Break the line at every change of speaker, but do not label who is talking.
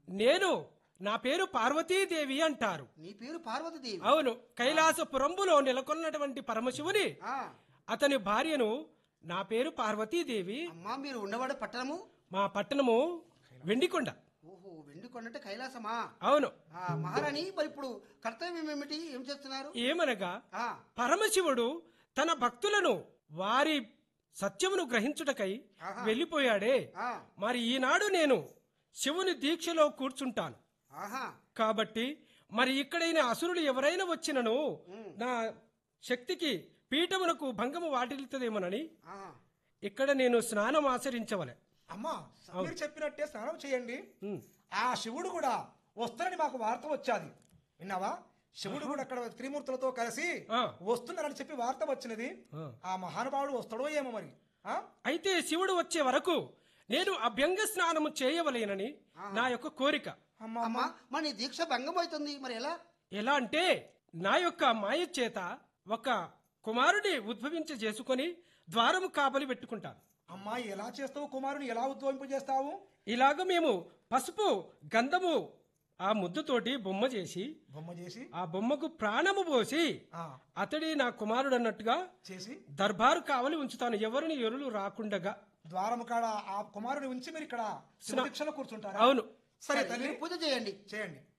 నేను నా పేరు పార్వతీదేవి అంటారు
నీ పేరు పార్వతీదేవి
అవును కైలాసపురంబులో నెలకొన్నటువంటి పరమశివుని
ఆ,
అతని భార్యను నా పేరు పార్వతీదేవి
అమ్మా మీరు ఉండవాడు పట్టణము
మా పట్టణము వెండికొండ
ఓహో వెండి కొండంటే కైలాసమా
అవును
ఆ, మహారాణి మరి ఇప్పుడు కర్తవ్యం ఏమిటి ఏం చేస్తున్నారు
ఏమనగా
ఆ,
పరమశివుడు తన భక్తులను వారి సత్యమును గ్రహించుటకై
ఆహా.
వెళ్ళిపోయాడే
ఆ,
మరి ఈనాడు నేను శివుని దీక్షలో కూర్చుంటాను
ఆహా
కాబట్టి మరి ఇక్కడైన అసురులు ఎవరైనా వచ్చినను నా శక్తికి పీఠమునకు భంగము వాటిల్లుతుందేమోనని
ఆహా.
ఇక్కడ నేను స్నానం ఆచరించవలె
అమ్మా మీరు చెప్పినట్టే స్నానం చేయండి
ఉమ్.
ఆ శివుడు కూడా వస్తాడని మాకు వార్త వచ్చాది విన్నావా శివుడు కూడా అక్కడ త్రిమూర్తులతో కలిసి
ఆ.
వస్తున్నాడని చెప్పి వార్త వచ్చినది
ఆ.
ఆ మహానుభావుడు వస్తాడో ఏమో మరి ఆ?
అయితే శివుడు వచ్చే వరకు నేను అభ్యంగ స్నానము చేయవలేనని నా యొక్క కోరిక
అమ్మా
అమ్మా మరి నీ దీక్ష భంగం అవుతుంది మరి ఎలా
ఎలా అంటే నా యొక్క మాయ చేత ఒక కుమారుడి ఉద్భవించ చేసుకొని ద్వారము కాపలి పెట్టుకుంటాను
అమ్మా ఎలా చేస్తావు కుమారుని ఎలా ఉద్భవింపజేస్తావు
ఇలాగ మేము పసుపు గంధము ఆ ముద్దుతోటి బొమ్మ చేసి
బొమ్మ చేసి
ఆ బొమ్మకు ప్రాణము పోసి
ఆ
అతడి నా కుమారుడు అన్నట్టుగా
చేసి
దర్బారు కావలి ఉంచుతాను ఎవరిని ఎరులు రాకుండగా
ద్వారము కాడ ఆ కుమారుని ఉంచి మీరు ఇక్కడ శివదీక్షలో కూర్చుంటారా
అవును
సరే
సరే,
తల్లి
మీరు పూజ చేయండి
చేయండి